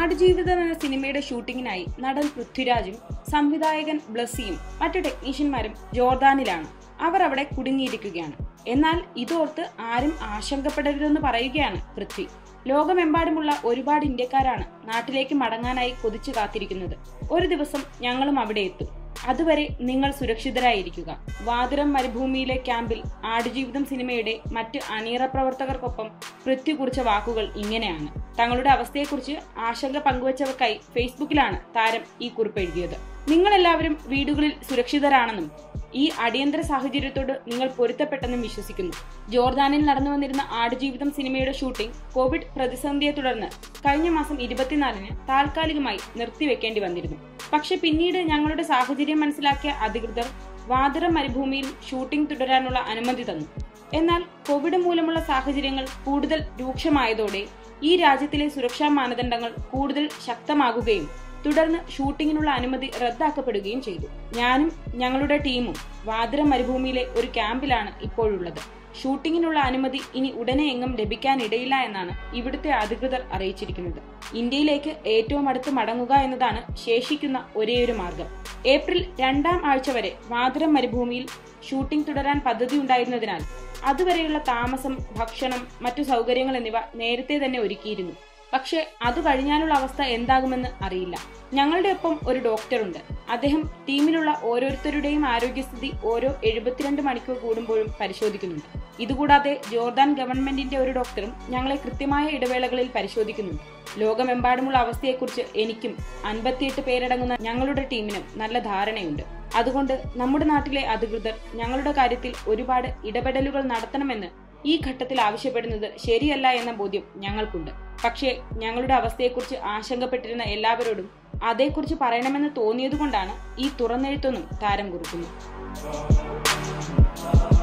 ആടുജീവിതം എന്ന സിനിമയുടെ ഷൂട്ടിങ്ങിനായി നടൻ പൃഥ്വിരാജും സംവിധായകൻ ബ്ലസ്സിയും മറ്റു ടെക്നീഷ്യന്മാരും ജോർദാനിലാണ് അവർ അവിടെ കുടുങ്ങിയിരിക്കുകയാണ് എന്നാൽ ഇതോർത്ത് ആരും ആശങ്കപ്പെടരുതെന്ന് പറയുകയാണ് പൃഥ്വി ലോകമെമ്പാടുമുള്ള ഒരുപാട് ഇന്ത്യക്കാരാണ് നാട്ടിലേക്ക് മടങ്ങാനായി കൊതിച്ചു കാത്തിരിക്കുന്നത് ഒരു ദിവസം ഞങ്ങളും അവിടെ എത്തും അതുവരെ നിങ്ങൾ സുരക്ഷിതരായിരിക്കുക വാതിരം മരുഭൂമിയിലെ ക്യാമ്പിൽ ആടുജീവിതം സിനിമയുടെ മറ്റ് അണിയറ പ്രവർത്തകർക്കൊപ്പം പൃഥ്വി കുറിച്ച വാക്കുകൾ ഇങ്ങനെയാണ് തങ്ങളുടെ അവസ്ഥയെക്കുറിച്ച് ആശങ്ക പങ്കുവച്ചവർക്കായി ഫേസ്ബുക്കിലാണ് താരം ഈ കുറിപ്പ് എഴുതിയത് നിങ്ങളെല്ലാവരും വീടുകളിൽ സുരക്ഷിതരാണെന്നും ഈ അടിയന്തര സാഹചര്യത്തോട് നിങ്ങൾ പൊരുത്തപ്പെട്ടെന്നും വിശ്വസിക്കുന്നു ജോർദാനിൽ നടന്നു വന്നിരുന്ന ആടുജീവിതം സിനിമയുടെ ഷൂട്ടിംഗ് കോവിഡ് പ്രതിസന്ധിയെ തുടർന്ന് കഴിഞ്ഞ മാസം ഇരുപത്തിനാലിന് താൽക്കാലികമായി നിർത്തിവെക്കേണ്ടി വന്നിരുന്നു പക്ഷെ പിന്നീട് ഞങ്ങളുടെ സാഹചര്യം മനസ്സിലാക്കിയ അധികൃതർ വാതര മരുഭൂമിയിൽ ഷൂട്ടിംഗ് തുടരാനുള്ള അനുമതി തന്നു എന്നാൽ കോവിഡ് മൂലമുള്ള സാഹചര്യങ്ങൾ കൂടുതൽ രൂക്ഷമായതോടെ ഈ രാജ്യത്തിലെ സുരക്ഷാ മാനദണ്ഡങ്ങൾ കൂടുതൽ ശക്തമാകുകയും തുടർന്ന് ഷൂട്ടിങ്ങിനുള്ള അനുമതി റദ്ദാക്കപ്പെടുകയും ചെയ്തു ഞാനും ഞങ്ങളുടെ ടീമും വാതിര മരുഭൂമിയിലെ ഒരു ക്യാമ്പിലാണ് ഇപ്പോഴുള്ളത് ഷൂട്ടിങ്ങിനുള്ള അനുമതി ഇനി ഉടനെ എങ്ങും ലഭിക്കാനിടയില്ല എന്നാണ് ഇവിടുത്തെ അധികൃതർ അറിയിച്ചിരിക്കുന്നത് ഇന്ത്യയിലേക്ക് ഏറ്റവും അടുത്ത് മടങ്ങുക എന്നതാണ് ശേഷിക്കുന്ന ഒരേയൊരു മാർഗം ഏപ്രിൽ രണ്ടാം ആഴ്ച വരെ വാതിരം മരുഭൂമിയിൽ ഷൂട്ടിംഗ് തുടരാൻ പദ്ധതി ഉണ്ടായിരുന്നതിനാൽ അതുവരെയുള്ള താമസം ഭക്ഷണം മറ്റു സൗകര്യങ്ങൾ എന്നിവ നേരത്തെ തന്നെ ഒരുക്കിയിരുന്നു പക്ഷേ അത് കഴിഞ്ഞാലുള്ള അവസ്ഥ എന്താകുമെന്ന് അറിയില്ല ഞങ്ങളുടെ ഒപ്പം ഒരു ഡോക്ടറുണ്ട് അദ്ദേഹം ടീമിലുള്ള ഓരോരുത്തരുടെയും ആരോഗ്യസ്ഥിതി ഓരോ എഴുപത്തിരണ്ട് മണിക്കൂർ കൂടുമ്പോഴും പരിശോധിക്കുന്നുണ്ട് ഇതുകൂടാതെ ജോർദാൻ ഗവൺമെന്റിന്റെ ഒരു ഡോക്ടറും ഞങ്ങളെ കൃത്യമായ ഇടവേളകളിൽ പരിശോധിക്കുന്നുണ്ട് ലോകമെമ്പാടുമുള്ള അവസ്ഥയെക്കുറിച്ച് എനിക്കും അൻപത്തിയെട്ട് പേരടങ്ങുന്ന ഞങ്ങളുടെ ടീമിനും നല്ല ധാരണയുണ്ട് അതുകൊണ്ട് നമ്മുടെ നാട്ടിലെ അധികൃതർ ഞങ്ങളുടെ കാര്യത്തിൽ ഒരുപാട് ഇടപെടലുകൾ നടത്തണമെന്ന് ഈ ഘട്ടത്തിൽ ആവശ്യപ്പെടുന്നത് ശരിയല്ല എന്ന ബോധ്യം ഞങ്ങൾക്കുണ്ട് പക്ഷേ ഞങ്ങളുടെ അവസ്ഥയെക്കുറിച്ച് ആശങ്കപ്പെട്ടിരുന്ന എല്ലാവരോടും അതേക്കുറിച്ച് പറയണമെന്ന് തോന്നിയതുകൊണ്ടാണ് ഈ തുറന്നെഴുത്തൊന്നും താരം കുറിക്കുന്നു